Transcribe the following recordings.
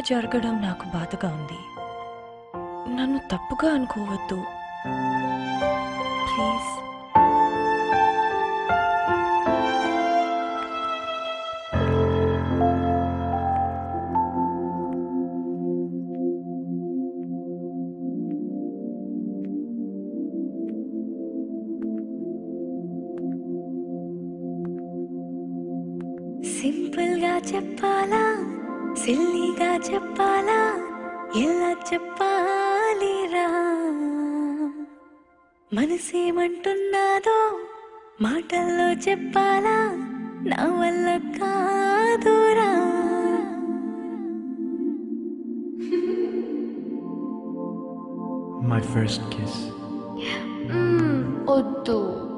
జరగడం నాకు బాధగా ఉంది నన్ను తప్పుగా అనుకోవద్దు ప్లీజ్ సింపుల్ గా చెప్పాలా సిల్లీగా చెప్పాలా ఎలా చెప్పాలిరా మనసేమంటున్నాదో మాటల్లో చెప్పాలా నా వల్ల కాదురా మై ఫస్ట్ కిస్ మ్మ్, వద్దు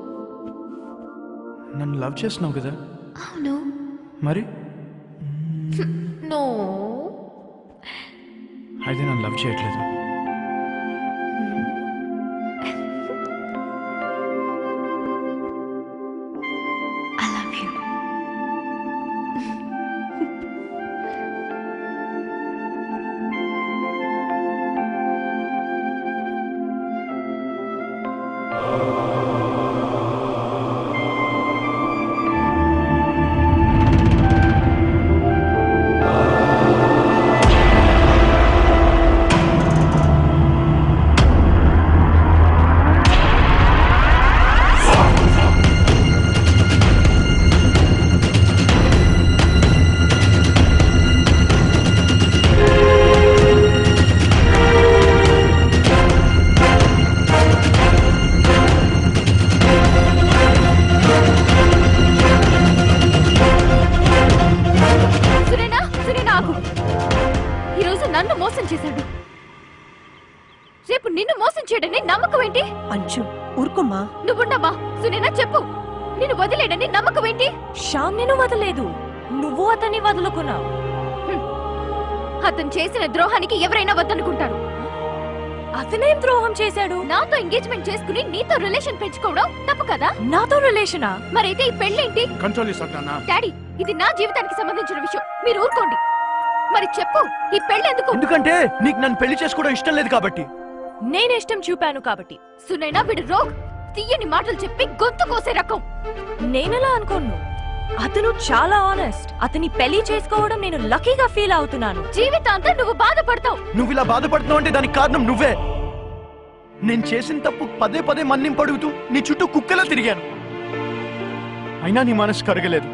నన్ను లవ్ చేస్తున్నావు కదా అవును మరి నో అయితే నన్ను లవ్ చేయట్లేదు ఐ లవ్ యూ సురేనా సురేనా ఆగు ఈరోజు నన్ను మోసం చేశాడు రేపు నిన్ను మోసం చేయడని నమ్మకం ఏంటి అంచు ఊరుకోమ్మా నువ్వుండమ్మా సురేనా చెప్పు నిన్ను వదిలేడని నమ్మకం ఏంటి శ్యామ్ నేను వదలేదు నువ్వు అతన్ని వదులుకున్నావు అతను చేసిన ద్రోహానికి ఎవరైనా వద్దనుకుంటారు అతనేం ద్రోహం చేశాడు నాతో ఎంగేజ్మెంట్ చేసుకుని నీతో రిలేషన్ పెంచుకోవడం తప్పు కదా నాతో రిలేషనా మరైతే ఈ పెళ్ళేంటి కంట్రోల్ ఇస్తానా డాడీ ఇది నా జీవితానికి సంబంధించిన విషయం మీరు ఊరుకోండి మరి చెప్పు ఈ పెళ్ళెందుకు ఎందుకంటే నీకు నన్ను పెళ్లి చేసుకోవడం ఇష్టం లేదు కాబట్టి నేను ఇష్టం చూపాను కాబట్టి సునైనా వీడు రోగ్ తీయని మాటలు చెప్పి గొంతు కోసే రకం నేనెలా అనుకోను అతను చాలా ఆనెస్ట్ అతని పెళ్లి చేసుకోవడం నేను లక్కీగా ఫీల్ అవుతున్నాను జీవితాంతం నువ్వు బాధపడతావు నువ్వు ఇలా బాధపడుతున్నావు అంటే దానికి కారణం నువ్వే నేను చేసిన తప్పు పదే పదే మన్నింపు అడుగుతూ నీ చుట్టూ కుక్కలా తిరిగాను అయినా నీ మనసు కరగలేదు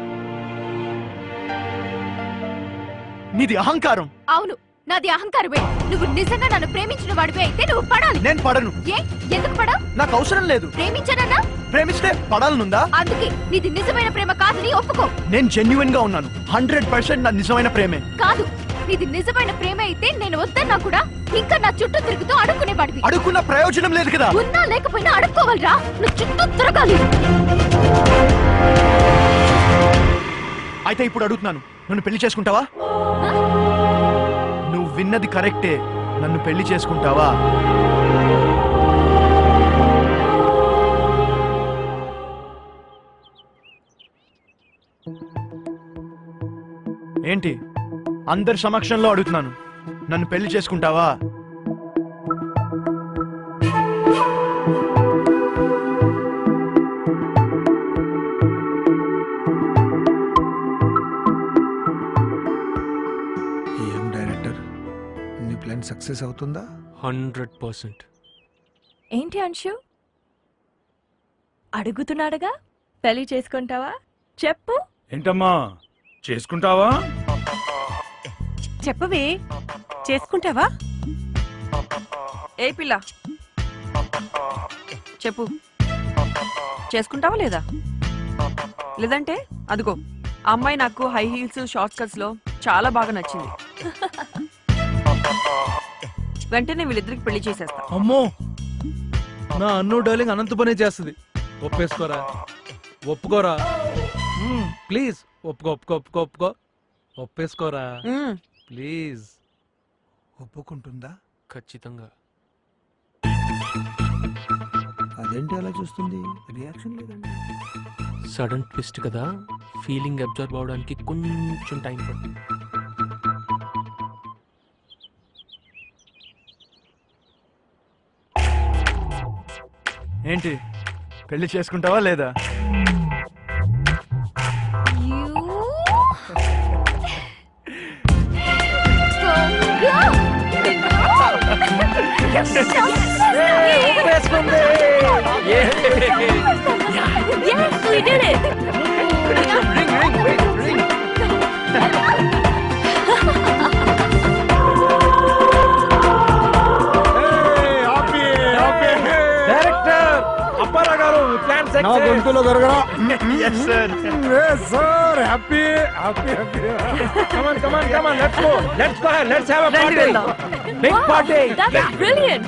నీది అహంకారం అవును నాది అహంకారమే నువ్వు నిజంగా నన్ను ప్రేమించిన వాడివే అయితే నువ్వు పడాలి నేను పడను ఏ ఎందుకు పడవు నాకు అవసరం లేదు ప్రేమించానన్నా ప్రేమిస్తే పడాలనుందా అందుకే నీది నిజమైన ప్రేమ కాదని ఒప్పుకో నేను జెన్యున్ గా ఉన్నాను హండ్రెడ్ పర్సెంట్ నా నిజమైన ప్రేమే కాదు నీది నిజమైన ప్రేమ అయితే నేను వద్దన్నా కూడా ఇంకా నా చుట్టూ తిరుగుతూ అడుక్కునేవాడివి అడుక్కున్న ప్రయోజనం లేదు కదా ఉన్నా లేకపోయినా అడుక్కోవాలిరా నువ్వు చుట్టూ తిరగాలి అయితే ఇప్పుడు అడుగుతున్నాను నన్ను పెళ్లి చేసుకుంటావా నువ్వు విన్నది కరెక్టే నన్ను పెళ్లి చేసుకుంటావా ఏంటి అందరి సమక్షంలో అడుగుతున్నాను నన్ను పెళ్లి చేసుకుంటావా ఏం డైరెక్టర్ నీ ప్లాన్ సక్సెస్ అవుతుందా హండ్రెడ్ పర్సెంట్ ఏంటి అంశు అడుగుతున్నాడుగా పెళ్లి చేసుకుంటావా చెప్పు ఏంటమ్మా చేసుకుంటావా చెప్పవే చేసుకుంటావా ఏ పిల్ల చెప్పు చేసుకుంటావా లేదా లేదంటే అదిగో ఆ అమ్మాయి నాకు హై హీల్స్ షార్ట్ కట్స్ లో చాలా బాగా నచ్చింది వెంటనే వీళ్ళిద్దరికి పెళ్లి చేసేస్తా అమ్మో నా అన్ను డార్లింగ్ అనంత పనే చేస్తుంది ఒప్పేసుకోరా ఒప్పుకోరా మ్మ్, ప్లీజ్ ఒప్పుకో ఒప్పుకో ఒప్పుకో ఒప్పుకో ఒప్పేసుకోరా మ్మ్. ప్లీజ్ ఒప్పుకుంటుందా ఖచ్చితంగా అదేంటి అలా చూస్తుంది రియాక్షన్ లేదండి సడన్ ట్విస్ట్ కదా ఫీలింగ్ అబ్జర్వ్ అవడానికి కొంచెం టైం పడుతుంది ఏంటి పెళ్లి చేసుకుంటావా లేదా Yes, we did it. Director Appara garu plan నా గొంతులో దొరకరా yes sir sir happy happy happy come on come on come on let's go let's go let's have a రండి పార్టీ వెళ్దాం. Big party That was brilliant.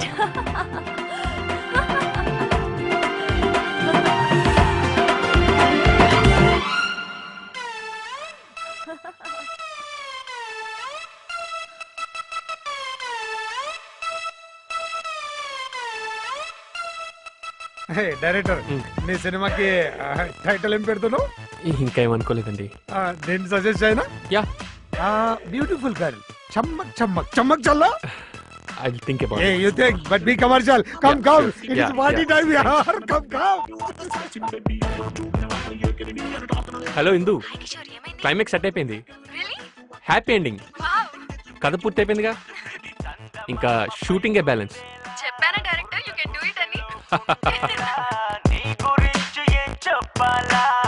Director నీ సినిమాకి టైటిల్ ఏం పెడుతున్నావు ఇంకా ఏమనుకోలేదండి ఆ, నేను సజెస్ట్ అయినా యా బ్యూటిఫుల్ గర్ల్ చమ్మక్ చమ్మక్ చమ్మక్ చల్ల I think a you think but be commercial come Yeah, come sure. It is Yeah, party yeah. Time యార్ come come hello Indu climax set అయిపోయింది హ్యాపీ ఎండింగ్ కథ పూర్తి అయిపోయిందిగా ఇంకా షూటింగే బ్యాలెన్స్ చెప్పానా director you can do it అని నీ గురించి ఏం చెప్పాలా